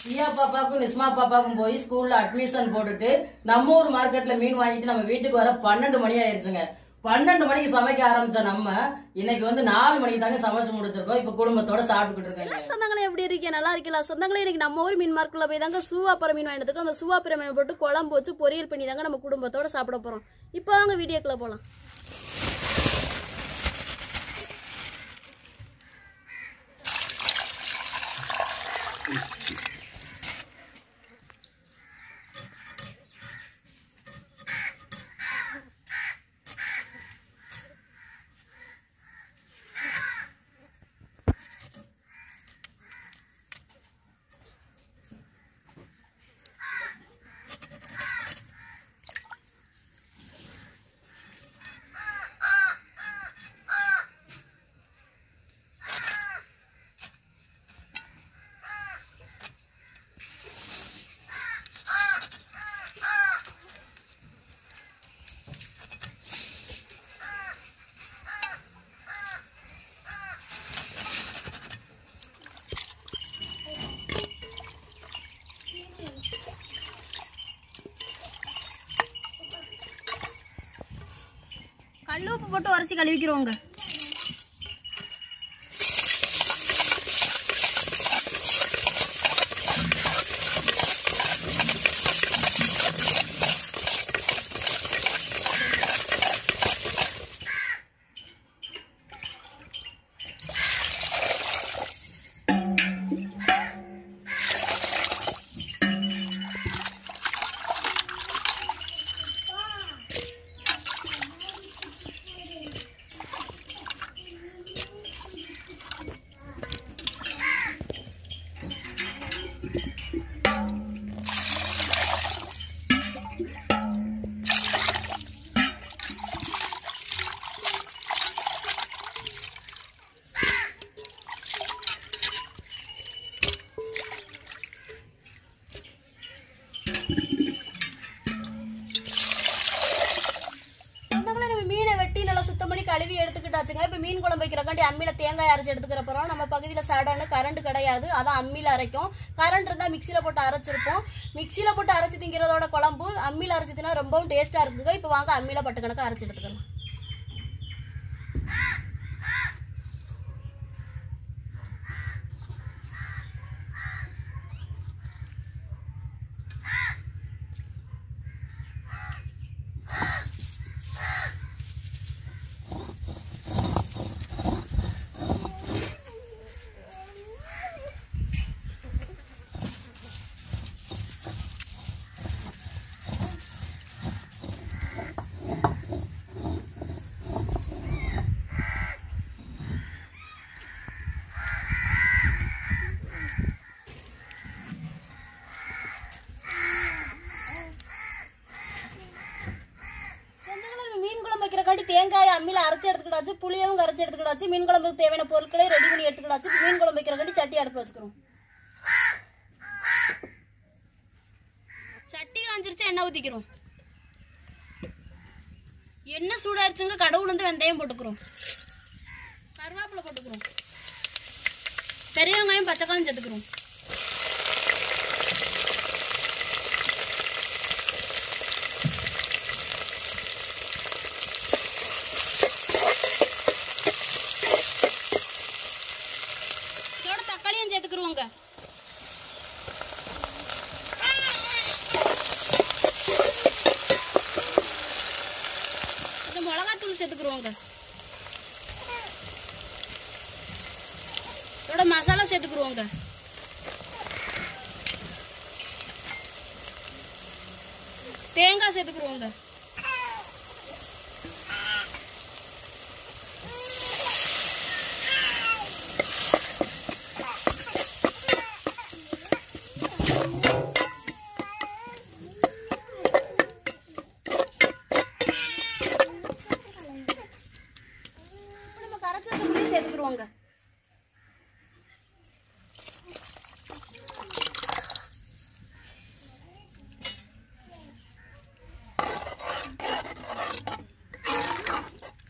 பியா பாப்பாக்கும் நிஸ்மா பாப்பாக்கும் போய் ஸ்கூல்ல அட்மிஷன் போட்டுட்டு நம்ம ஊர் மார்க்கெட்ல மீன் வாங்கிட்டு நம்ம வீட்டுக்கு வர பன்னெண்டு மணி ஆயிருச்சுங்க பன்னெண்டு மணிக்கு சமைக்க ஆரம்பிச்ச நம்ம இன்னைக்கு வந்து நாலு மணிக்கு தாங்க சமைச்சு முடிச்சிருக்கோம் இப்ப குடும்பத்தோட சாப்பிட்டுக்கிட்டு இருக்கேங்க சொந்தங்களே எப்படி இருக்கீங்க நல்லா இருக்கீங்களா சொந்தங்களே இன்னைக்கு நம்ம ஊர் மீன் மார்க்குள்ள போய் தாங்க சூவாப்புற மீன் வாங்கிட்டு இருக்கோம் அந்த சூவாப்புற மீன் போட்டு குழம்பு வச்சு பொரியல் பண்ணி தாங்க நம்ம குடும்பத்தோட சாப்பிட போறோம் இப்போ வாங்க வீடியோக்குள்ள போலாம் கல் உப்பு போட்டு உரைச்சி கழுவிக்கிறோங்க சொந்தங்களே நம்ம மீனை வெட்டி நல்லா சுத்தம் பண்ணி கழுவி எடுத்துக்கிட்டாச்சுங்க இப்போ மீன் குழம்பு வைக்கிறக்காண்டி அம்மியில தேங்காய் அரைச்சி எடுத்துக்கிற போறோம் நம்ம பகுதியில் சடன்னு கரண்ட் கிடையாது அதான் அம்மியில அரைக்கும் கரண்ட் இருந்தா மிக்சியில போட்டு அரைச்சிருப்போம் மிக்சியில போட்டு அரைச்சி திங்கிறதோட குழம்பு அம்மியில அரைச்சி தின்னா ரொம்பவும் டேஸ்டா இருக்குங்க இப்போ வாங்க அம்மியில பட்டு கணக்கு அரைச்சி எடுத்துக்கலாம் சொந்தங்களே நம்ம மீன் குழம்பு வைக்கிறக்காண்டி தேங்காயை அம்மியில அரைச்சி எடுத்துக்கிட்டாச்சு புளியவும் கரைச்சி எடுத்துக்கிட்டாச்சு மீன் குழம்புக்கு தேவையான பொருட்களை ரெடி பண்ணி எடுத்துக்கிட்டாச்சு இப்ப மீன் குழம்பு வைக்கிறக்காண்டி சட்டி அடுப்பு வச்சுக்கிறோம் சட்டி காஞ்சிருச்சு எண்ணெய் ஊத்திக்கிறோம் எண்ணெய் சூடாயிருச்சுங்க கடவுள் வந்து வெந்தயம் போட்டுக்கிறோம் கருவேப்பிலை போட்டுக்கிறோம் பெரிய வெங்காயம் பச்சைக்காயும் சேர்த்துக்கிறோம் இதோட தக்காளியும் சேர்த்துக்குருவோங்க இந்த மிளகாத்தூள் சேர்த்துக்குருவோங்க இதோட மசாலா சேர்த்துக்குருவோங்க தேங்காய் சேர்த்துக்குருவோங்க இப்ப நம்ம கரைச்சி வச்ச புளி சேர்த்துக்குருவோங்க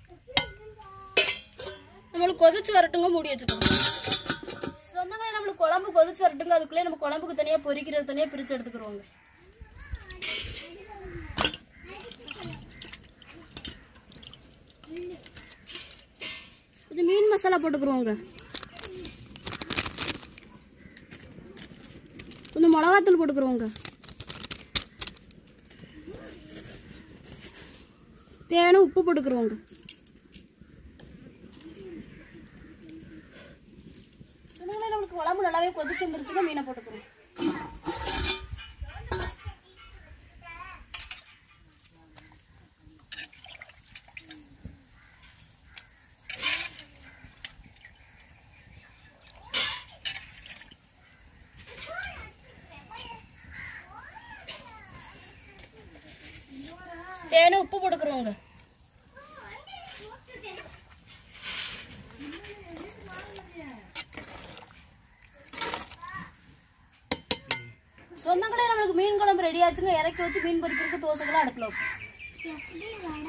நம்மளுக்கு கொதிச்சு வரட்டுங்க மூடி வச்சுக்கோங்க சொந்தங்களே நம்மளுக்கு குழம்பு குழம்பு கொதிச்சு வரட்டுங்க அதுக்குள்ளே நம்ம குழம்புக்கு தனியா பொரிக்கிறது தனியா பிரிச்சு எடுத்துக்கிறோங்க இது மீன் மசாலா போட்டுக்கிறோங்க கொஞ்சம் மிளகாத்தூள் போட்டுக்கிறோங்க தேவையான உப்பு போட்டுக்கிறோங்க சொன்னீங்களே நம்மளுக்கு குழம்பு நல்லாவே கொதிச்சு வந்துருச்சுங்க மீனை போட்டுக்கிறோம் தேவையான உப்பு போட்டுக்கிறோங்க சொந்தங்களே நம்மளுக்கு மீன் குழம்பு ரெடி ஆச்சுங்க இறக்கி வச்சு மீன் பொரிக்கிறதுக்கு தோசைகளை அடுப்பில் வைப்போம்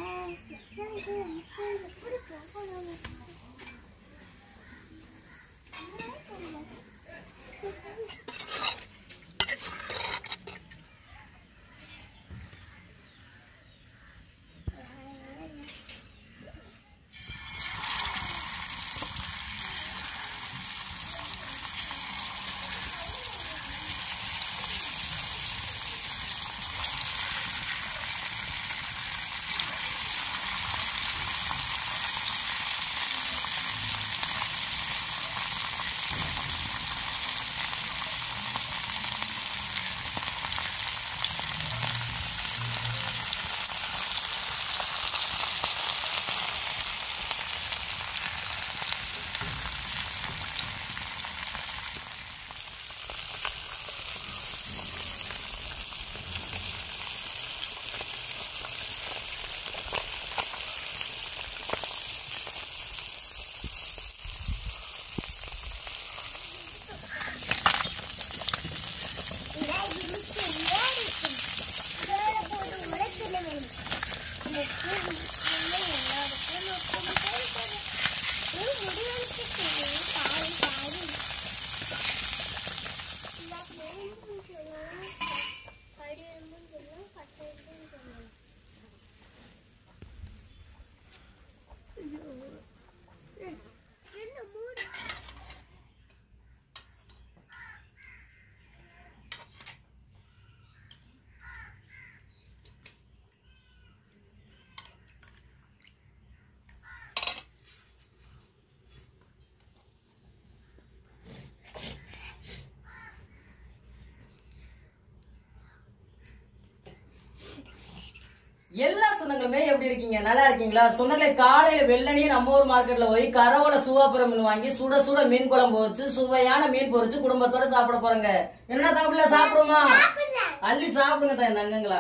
எல்லா சொந்தங்களுமே எப்படி இருக்கீங்க நல்லா இருக்கீங்களா சொந்தங்களே காலையில வெள்ளனியே நம்ம ஊர் மார்க்கெட்ல போய் கரவல சுவாப்புரம் மீன் வாங்கி சுட சுட மீன் குழம்பு வச்சு சுவையான மீன் பொரிச்சு குடும்பத்தோட சாப்பிட போறேங்க என்ன தம்பில சாப்பிடுமா அள்ளி சாப்பிடுங்க தான் தங்கங்களா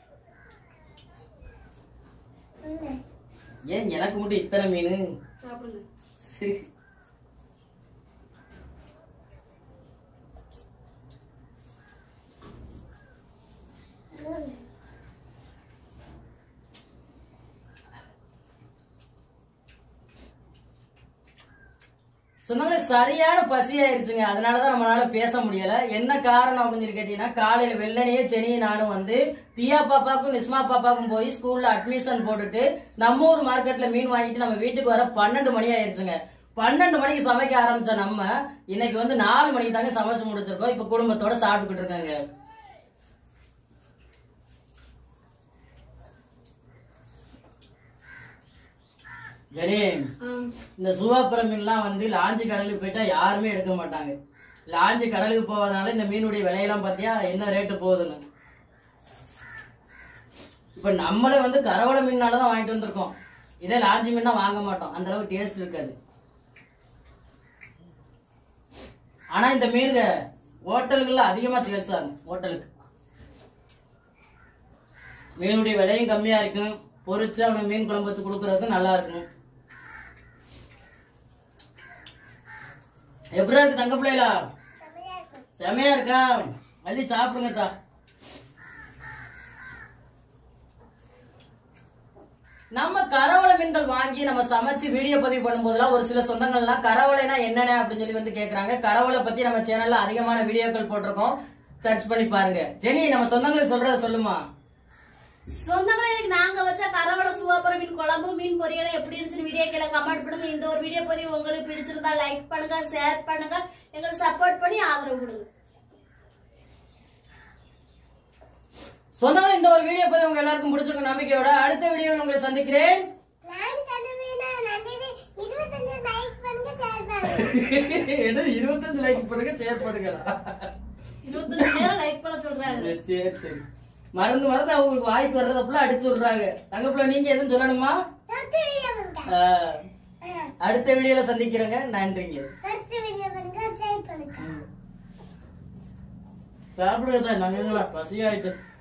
ஏன் எனக்கு மட்டும் இத்தனை மீன் சாப்பிடுங்க சரி. சொன்னாங்க சரியான பசி ஆயிருச்சுங்க அதனாலதான் நம்மளால பேச முடியல என்ன காரணம் அப்படின்னு சொல்லி கேட்டீங்கன்னா காலையில வெள்ளனையே செனியும் நானும் வந்து தியா பாப்பாக்கும் நிஸ்மா பாப்பாக்கும் போய் ஸ்கூல்ல அட்மிஷன் போட்டுட்டு நம்ம ஊர் மார்க்கெட்ல மீன் வாங்கிட்டு நம்ம வீட்டுக்கு வர பன்னெண்டு மணி ஆயிருச்சுங்க பன்னெண்டு மணிக்கு சமைக்க ஆரம்பிச்ச நம்ம இன்னைக்கு வந்து நாலு மணிக்கு தாங்க சமைச்சு முடிச்சிருக்கோம் இப்ப குடும்பத்தோட சாப்பிட்டுக்கிட்டு இருக்காங்க ஜெனி இந்த சுவாப்புற மீன்லாம் வந்து லாஞ்சி கடலுக்கு போயிட்டா யாருமே எடுக்க மாட்டாங்க லாஞ்சி கடலுக்கு போவதனால இந்த மீனுடைய விலையெல்லாம் பாத்தியா என்ன ரேட்டு போகுதுன்னு இப்ப நம்மளே வந்து கரவள மீனால தான் வாங்கிட்டு வந்திருக்கோம் இதே லாஞ்சி மீனா வாங்க மாட்டோம் அந்த அளவுக்கு டேஸ்ட் இருக்காது ஆனா இந்த மீனுங்க ஹோட்டல்கள்ல அதிகமா சேல்ஸ் ஆகும் ஹோட்டலுக்கு மீனுடைய விலையும் கம்மியா இருக்கும் பொரிச்சு அவனுக்கு மீன் குழம்பு வச்சு கொடுக்கறதுக்கு நல்லா இருக்கும் எப்படி இருக்கு தங்க பிள்ளைகளா செமையா இருக்கா அள்ளி சாப்பிடுங்க தா நம்ம கரவளை மீன்கள் வாங்கி நம்ம சமைச்சு வீடியோ பதிவு பண்ணும்போதெல்லாம் ஒரு சில சொந்தங்கள்லாம் கரவளைனா என்னென்ன அப்படின்னு சொல்லி வந்து கேக்குறாங்க கரவளை பத்தி நம்ம சேனல்ல அதிகமான வீடியோக்கள் போட்டிருக்கோம் சர்ச் பண்ணி பாருங்க ஜெனி நம்ம சொந்தங்களுக்கு சொல்றத சொல்லுமா சொந்தங்களா எனக்கு நாங்க வச்ச கரவள சுவாபுரம் மீன் குழம்பு மீன் பொரியல் எப்படி இருந்துச்சுன்னு வீடியோ கீழே கமெண்ட் பண்ணுங்க இந்த ஒரு வீடியோ பதிவு உங்களுக்கு பிடிச்சிருந்தா லைக் பண்ணுங்க ஷேர் பண்ணுங்க எங்களுக்கு சப்போர்ட் பண்ணி ஆதரவு கொடுங்க சொந்தங்கள் இந்த ஒரு வீடியோ பதிவு உங்க எல்லாருக்கும் பிடிச்சிருக்கும் நம்பிக்கையோட அடுத்த வீடியோவில் உங்களை சந்திக்கிறேன் நான் கனவேனா நன்றினே இருபத்தஞ்சு லைக் பண்ணுங்க ஷேர் பண்ணுங்க என்னது இருபத்தஞ்சு லைக் பண்ணுங்க ஷேர் பண்ணுங்க இருபத்தஞ்சு நேரம் லைக் பண்ண சொல்றாங்க சரி சரி மறந்து மறந்து அவங்களுக்கு வாய்ப்பு வர்றதப்பெல்லாம் அடிச்சு விடுறாங்க தங்கப்புல நீங்க எதுவும் சொல்லணுமா தொட்டு வீடியோ பண்ணுங்க ஆஹ், அடுத்த வீடியோல சந்திக்கிறேங்க நன்றிங்க தொட்டு வீடியோ பண்ணுங்க ஷேர் பண்ணுங்க சாப்பிடுங்க நாங்களா பசியாயிட்டு